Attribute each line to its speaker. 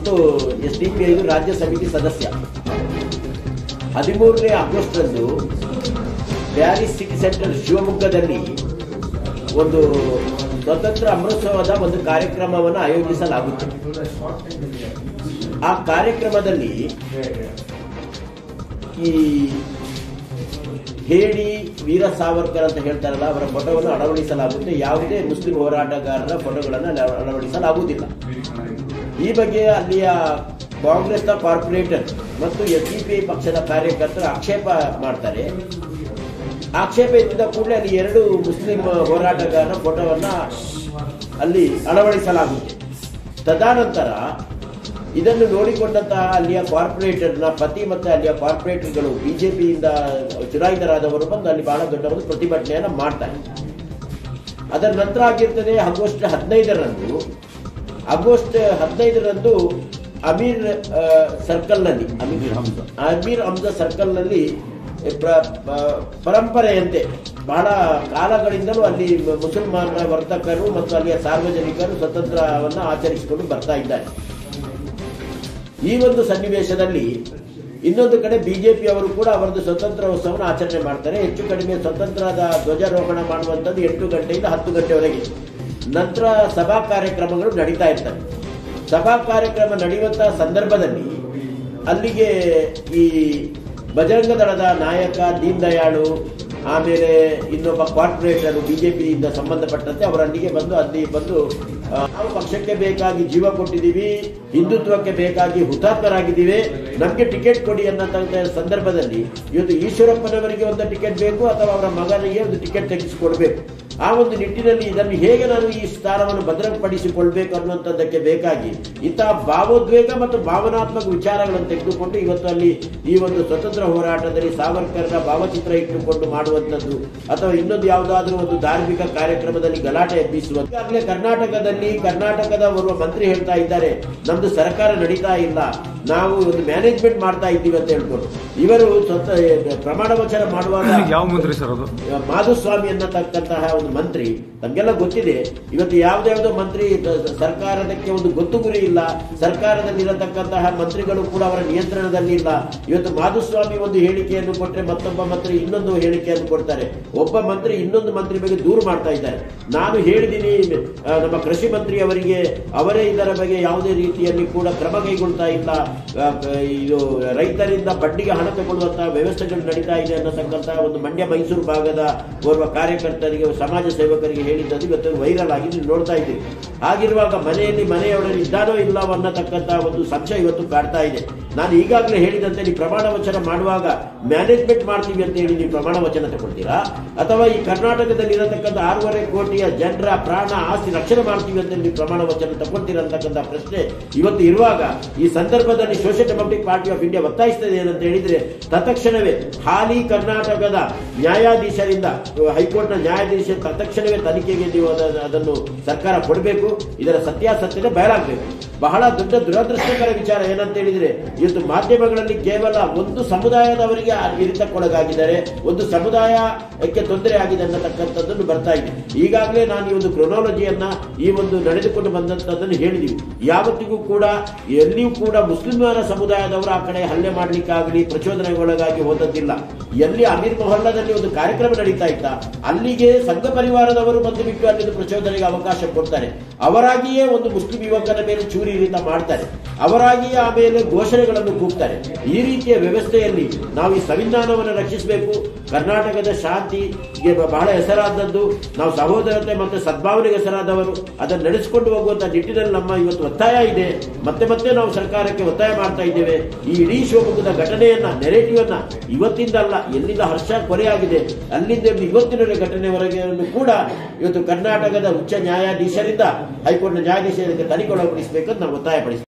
Speaker 1: ಮತ್ತು S D P ಐದು ರಾಜ್ಯ ಸಮಿತಿ ಸದಸ್ಯ ಹದಿಮೂರನೇ ಆಗಸ್ಟ್ರಂದು ಪ್ಯಾರಿಸ್ ಸಿಟಿ ಸೆಂಟರ್ ಶಿವಮೊಗ್ಗದಲ್ಲಿ ಒಂದು ಸ್ವತಂತ್ರ ಅಮೃತೋತ್ಸವದ ಒಂದು ಕಾರ್ಯಕ್ರಮವನ್ನು ಆಯೋಜಿಸಲಾಗುತ್ತದೆ ಆ ಕಾರ್ಯಕ್ರಮದಲ್ಲಿ ಈ ಹೇಳಿ ವೀರ ಸಾವರ್ಕರ್ ಅಂತ ಹೇಳ್ತಾರಲ್ಲ ಅವರ ಫೋಟೋವನ್ನು ಅಳವಡಿಸಲಾಗುತ್ತೆ ಯಾವುದೇ ಮುಸ್ಲಿಂ ಹೋರಾಟಗಾರರ ಫೋಟೋಗಳನ್ನು ಅಳ- ಅಳವಡಿಸಲಾಗುವುದಿಲ್ಲ ಈ ಬಗ್ಗೆ ಅಲ್ಲಿಯ ಕಾಂಗ್ರೆಸ್ನ ಕಾರ್ಪೊರೇಟರ್ ಮತ್ತು ಎಸ್ ಡಿ ಪಿ ಪಕ್ಷದ ಕಾರ್ಯಕರ್ತರು ಆಕ್ಷೇಪ ಮಾಡ್ತಾರೆ ಆಕ್ಷೇಪ ಇದ್ದ ಕೂಡಲೇ ಅಲ್ಲಿ ಎರಡು ಮುಸ್ಲಿಂ ಹೋರಾಟಗಾರರ ಫೋಟೋವನ್ನ ಅಲ್ಲಿ ಅಳವಡಿಸಲಾಗುತ್ತೆ ತದನಂತರ ಇದನ್ನು ನೋಡಿಕೊಂಡಂತಹ ಅಲ್ಲಿಯ ಕಾರ್ಪೊರೇಟರ್ನ ಪತಿ ಮತ್ತು ಅಲ್ಲಿಯ ಕಾರ್ಪೊರೇಟರ್ಗಳು ಬಿಜೆಪಿಯಿಂದ ಚುನಾಯಿತರಾದವರು ಬಂದು ಅಲ್ಲಿ ಬಹಳ ದೊಡ್ಡ ಒಂದು ಪ್ರತಿಭಟನೆಯನ್ನು ಮಾಡ್ತಾರೆ ಅದರ ನಂತರ ಆಗಿರ್ತದೆ ಆಗಸ್ಟ್ ಹದಿನೈದರಂದು ಆಗಸ್ಟ್ ಹದಿನೈದರಂದು ಅಮೀರ್ ಆ, ಸರ್ಕಲ್ನಲ್ಲಿ ಅಮೀರ್ ಹಮ್ಜಾ ಅಮೀರ್ ಹಮ್ಜಾ ಸರ್ಕಲ್ನಲ್ಲಿ ಪ್ರ- ಪ- ಪರಂಪರೆಯಂತೆ ಬಹಳ ಕಾಲಗಳಿಂದಲೂ ಅಲ್ಲಿ ಮುಸಲ್ಮಾನರ ವರ್ತಕರು ಮತ್ತು ಅಲ್ಲಿಯ ಸಾರ್ವಜನಿಕರು ಸ್ವತಂತ್ರವನ್ನು ಆಚರಿಸಿಕೊಂಡು ಬರ್ತಾ ಇದ್ದಾರೆ ಈ ಒಂದು ಸನ್ನಿವೇಶದಲ್ಲಿ ಇನ್ನೊಂದು ಕಡೆ ಬಿಜೆಪಿ ಅವರು ಕೂಡ ಅವರದ್ದು ಸ್ವತಂತ್ರೋತ್ಸವವನ್ನು ಆಚರಣೆ ಮಾಡ್ತಾರೆ ಹೆಚ್ಚು ಕಡಿಮೆ ಸ್ವತಂತ್ರದ ಧ್ವಜಾರೋಹಣ ಮಾಡುವಂಥದ್ದು ಎಂಟು ಗಂಟೆಯಿಂದ ಹತ್ತು ಗಂಟೆವರೆಗೆ ನಂತರ ಸಭಾ ಕಾರ್ಯಕ್ರಮಗಳು ನಡೀತಾ ಇರ್ತವೆ ಸಭಾ ಕಾರ್ಯಕ್ರಮ ನಡೆಯುವಂತಹ ಸಂದರ್ಭದಲ್ಲಿ ಅಲ್ಲಿಗೆ ಈ ಬಜರಂಗ ದಳದ ನಾಯಕ ದೀನ್ ದಯಾಳು ಆಮೇಲೆ ಇನ್ನೊಬ್ಬ ಕಾರ್ಪೊರೇಟರ್ ಬಿಜೆಪಿಯಿಂದ ಸಂಬಂಧಪಟ್ಟಂತೆ ಅವರು ಅಲ್ಲಿಗೆ ಬಂದು ಅಲ್ಲಿ ಬಂದು ಆ, ನಾವು ಪಕ್ಷಕ್ಕೆ ಬೇಕಾಗಿ ಜೀವ ಕೊಟ್ಟಿದ್ದೀವಿ ಹಿಂದುತ್ವಕ್ಕೆ ಬೇಕಾಗಿ ಹುತಾತ್ಮರಾಗಿದ್ದೀವಿ ನಮಗೆ ಟಿಕೆಟ್ ಕೊಡಿ ಅನ್ನೋ ಸಂದರ್ಭದಲ್ಲಿ ಇವತ್ತು ಈಶ್ವರಪ್ಪನವರಿಗೆ ಒಂದು ಟಿಕೆಟ್ ಬೇಕು ಅಥವಾ ಅವರ ಮಗನಿಗೆ ಒಂದು ಟಿಕೆಟ್ ತೆಗೆಸಿಕೊಡ್ಬೇಕು ಆ ಒಂದು ನಿಟ್ಟಿನಲ್ಲಿ ಇದನ್ನು ಹೇಗೆ ನಾನು ಈ ಸ್ಥಾನವನ್ನು ಭದ್ರಪಡಿಸಿಕೊಳ್ಬೇಕು ಅನ್ನುವಂಥದ್ದಕ್ಕೆ ಬೇಕಾಗಿ ಇಂತಹ ಭಾವೋದ್ವೇಗ ಮತ್ತು ಭಾವನಾತ್ಮಕ ವಿಚಾರಗಳನ್ನು ತೆಗೆದುಕೊಂಡು ಇವತ್ತು ಅಲ್ಲಿ ಈ ಒಂದು ಸ್ವತಂತ್ರ ಹೋರಾಟದಲ್ಲಿ ಸಾವರ್ಕರ್ನ ಭಾವಚಿತ್ರ ಇಟ್ಟುಕೊಂಡು ಮಾಡುವಂಥದ್ದು ಅಥವಾ ಇನ್ನೊಂದು ಯಾವುದಾದ್ರೂ ಒಂದು ಧಾರ್ಮಿಕ ಕಾರ್ಯಕ್ರಮದಲ್ಲಿ ಗಲಾಟೆ ಎಬ್ಬಿಸುವ ಈಗಾಗಲೇ ಕರ್ನಾಟಕದಲ್ಲಿ ಕರ್ನಾಟಕದ ಓರ್ವ ಮಂತ್ರಿ ಹೇಳ್ತಾ ಇದ್ದಾರೆ ನಮ್ದು ಸರ್ಕಾರ ನಡೀತಾ ಇಲ್ಲ ನಾವು ಒಂದು ಮ್ಯಾನೇಜ್ಮೆಂಟ್ ಮಾಡ್ತಾ ಇದ್ದೀವಿ ಅಂತ ಹೇಳ್ಕೊಂಡು ಇವರು ಸ್ವತಃ ಪ್ರಮಾಣ ವಚನ ಮಾಡುವಾಗ
Speaker 2: ಯಾವ ಮಂತ್ರಿ ಸರ್ ಅದು
Speaker 1: ಮಾಧುಸ್ವಾಮಿ ಅನ್ನತಕ್ಕಂತಹ ಒಂದು ಮಂತ್ರಿ ನಮ್ಗೆಲ್ಲ ಗೊತ್ತಿದೆ ಇವತ್ತು ಯಾವ್ದಾವ್ದೋ ಮಂತ್ರಿ ದ- ದ- ಸರ್ಕಾರದಕ್ಕೆ ಒಂದು ಗೊತ್ತು ಗುರಿ ಇಲ್ಲ ಸರ್ಕಾರದಲ್ಲಿರತಕ್ಕಂತಹ ಮಂತ್ರಿಗಳು ಕೂಡ ಅವರ ನಿಯಂತ್ರಣದಲ್ಲಿ ಇಲ್ಲ ಇವತ್ತು ಮಾಧುಸ್ವಾಮಿ ಒಂದು ಹೇಳಿಕೆಯನ್ನು ಕೊಟ್ಟರೆ ಮತ್ತೊಬ್ಬ ಮಂತ್ರಿ ಇನ್ನೊಂದು ಹೇಳಿಕೆಯನ್ನು ಕೊಡ್ತಾರೆ ಒಬ್ಬ ಮಂತ್ರಿ ಇನ್ನೊಂದು ಮಂತ್ರಿ ಬಗ್ಗೆ ದೂರು ಮಾಡ್ತಾ ಇದ್ದಾರೆ ನಾನು ಹೇಳಿದ್ದೀನಿ ಆ, ನಮ್ಮ ಕೃಷಿ ಮಂತ್ರಿ ಅವರಿಗೆ ಅವರೇ ಇದರ ಬಗ್ಗೆ ಯಾವುದೇ ರೀತಿಯಲ್ಲಿ ಕೂಡ ಕ್ರಮ ಕೈಗೊಳ್ತಾ ಇಲ್ಲ ಆ, ಕ- ಇದು ರೈತರಿಂದ ಬಡ್ಡಿಗೆ ಹಣ ತಗೊಳ್ಳುವಂತಹ ವ್ಯವಸ್ಥೆಗಳು ನಡೀತಾ ಇದೆ ಅನ್ನತಕ್ಕಂತಹ ಒಂದು ಮಂಡ್ಯ ಮೈಸೂರು ಭಾಗದ ಓರ್ವ ಕಾರ್ಯಕರ್ತರಿಗೆ ಸಮಾಜ ಸೇವಕರಿಗೆ ಹೇಳಿದ್ದದು ಇವತ್ತು ವೈರಲ್ ಆಗಿ ನೀವು ನೋಡ್ತಾ ಇದ್ದೀವಿ ಹಾಗಿರುವಾಗ ಮನೆಯಲ್ಲಿ ಮನೆಯೊಳಗೆ ಇದ್ದಾನೋ ಇಲ್ಲವೋ ಅನ್ನತಕ್ಕಂತಹ ಒಂದು ಸಂಶಯ ಇವತ್ತು ಕಾಡ್ತಾ ಇದೆ ನಾನು ಈಗಾಗಲೇ ಹೇಳಿದಂತೆ ನೀವು ಪ್ರಮಾಣ ವಚನ ಮಾಡುವಾಗ ಮ್ಯಾನೇಜ್ಮೆಂಟ್ ಮಾಡ್ತೀವಿ ಅಂತ ಹೇಳಿ ನೀವು ಪ್ರಮಾಣ ವಚನ ತಗೊಳ್ತೀರಾ ಅಥವಾ ಈ ಕರ್ನಾಟಕದಲ್ಲಿ ಇರತಕ್ಕಂಥ ಆರೂವರೆ ಕೋಟಿಯ ಜನರ ಪ್ರಾಣ ಆಸ್ತಿ ರಕ್ಷಣೆ ಮಾಡ್ತೀವಿ ಅಂತ ನೀವು ಪ್ರಮಾಣ ವಚನ ತಗೊಳ್ತೀರಾ ಅಂತಕ್ಕಂಥ ಪ್ರಶ್ನೆ ಇವತ್ತು ಇರುವಾಗ ಈ ಸಂದರ್ಭದಲ್ಲಿ social democratic party of India ಒತ್ತಾಯಿಸ್ತದೆ ಏನಂತ ಹೇಳಿದ್ರೆ ತತ್ಕ್ಷಣವೇ ಹಾಲಿ ಕರ್ನಾಟಕದ ನ್ಯಾಯಾಧೀಶರಿಂದ ಹೈಕೋರ್ಟ್ನ ನ್ಯಾಯಾಧೀಶ ತತ್ಕ್ಷಣವೇ ತನಿಖೆಗೆ ನೀವು ಅದ- ಅದನ್ನು ಸರ್ಕಾರ ಕೊಡಬೇಕು ಇದರ ಸತ್ಯಾಸತ್ಯತೆ ಬಯಲಾಗಬೇಕು ಬಹಳ ದೊಡ್ಡ ದುರದೃಷ್ಟಕರ ವಿಚಾರ ಏನಂತ ಹೇಳಿದ್ರೆ ಇವತ್ತು ಮಾಧ್ಯಮಗಳಲ್ಲಿ ಕೇವಲ ಒಂದು ಸಮುದಾಯದವರಿಗೆ ಇರಿತಕ್ಕೊಳಗಾಗಿದ್ದಾರೆ ಒಂದು ಸಮುದಾಯಕ್ಕೆ ತೊಂದರೆ ಆಗಿದೆ ಅನ್ನತಕ್ಕಂಥದ್ದನ್ನು ಬರ್ತಾ ಇದೆ ಈಗಾಗಲೇ ನಾನು ಈ ಒಂದು ಕ್ರೊನಾಲಜಿಯನ್ನ ಈ ಒಂದು ನಡೆದುಕೊಂಡು ಬಂದಂತದ್ದನ್ನು ಹೇಳಿದೀವಿ ಯಾವತ್ತಿಗೂ ಕೂಡ ಎಲ್ಲಿಯೂ ಕೂಡ ಮುಸ್ಲಿಮರ ಸಮುದಾಯದವರು ಆ ಕಡೆ ಹಲ್ಲೆ ಮಾಡ್ಲಿಕ್ಕಾಗಲಿ ಪ್ರಚೋದನೆಗೊಳಗಾಗಿ ಹೋದದ್ದಿಲ್ಲ ಎಲ್ಲಿ ಅಮೀರ್ ಮೊಹಲ್ಲಾದಲ್ಲಿ ಒಂದು ಕಾರ್ಯಕ್ರಮ ನಡೀತಾ ಇತ್ತ ಅಲ್ಲಿಗೆ ಸಂಘ ಪರಿವಾರದವರು ಬಂದು ಬಿಟ್ಟು ಅಲ್ಲಿ ಪ್ರಚೋದನೆಗೆ ಅವಕಾಶ ಕೊಡ್ತಾರೆ ಅವರಾಗಿಯೇ ಒಂದು ಮುಸ್ಲಿಂ ಯುವಕರ ಮೇಲೆ ಚೂರಿ ಇರಿತ ಮಾಡ್ತಾರೆ ಅವರಾಗಿಯೇ ಆಮೇಲೆ ಘೋಷಣೆಗಳನ್ನು ಕೂಗ್ತಾರೆ ಈ ರೀತಿಯ ವ್ಯವಸ್ಥೆಯಲ್ಲಿ ನಾವು ಈ ಸಂವಿಧಾನವನ್ನು ರಕ್ಷಿಸಬೇಕು ಕರ್ನಾಟಕದ ಶಾಂತಿಗೆ ಬಹಳ ಹೆಸರಾದದ್ದು ನಾವು ಸಹೋದರತೆ ಮತ್ತು ಸದ್ಭಾವನೆಗೆ ಹೆಸರಾದವರು ಅದನ್ನು ನಡೆಸಿಕೊಂಡು ಹೋಗುವಂತ ನಿಟ್ಟಿನಲ್ಲಿ ನಮ್ಮ ಇವತ್ತು ಒತ್ತಾಯ ಇದೆ ಮತ್ತೆ ಮತ್ತೆ ನಾವು ಸರ್ಕಾರಕ್ಕೆ ಒತ್ತಾಯ ಮಾಡ್ತಾ ಇದ್ದೇವೆ ಈ ಇಡೀ ಶಿವಮೊಗ್ಗದ ಘಟನೆಯನ್ನ ನೆರೆಟಿವ್ ಅನ್ನ ಇವತ್ತಿಂದ ಅಲ್ಲ ಎಲ್ಲಿಂದ ಹರ್ಷ ಕೊರೆಯಾಗಿದೆ ಅಲ್ಲಿಂದ ಹಿಡಿದು ಇವತ್ತಿನ ಘಟನೆವರೆಗೆ ಕೂಡ ಇವತ್ತು ಕರ್ನಾಟಕದ ಉಚ್ಚ ನ್ಯಾಯಾಧೀಶರಿಂದ ಹೈಕೋರ್ಟ್ನ ನ್ಯಾಯಾಧೀಶರಿಗೆ ತನಿಖೆ ಒಳಪಡಿಸಬೇಕಂತ ನಾವು ಒತ್ತಾಯ ಪಡಿಸ್ತೇವೆ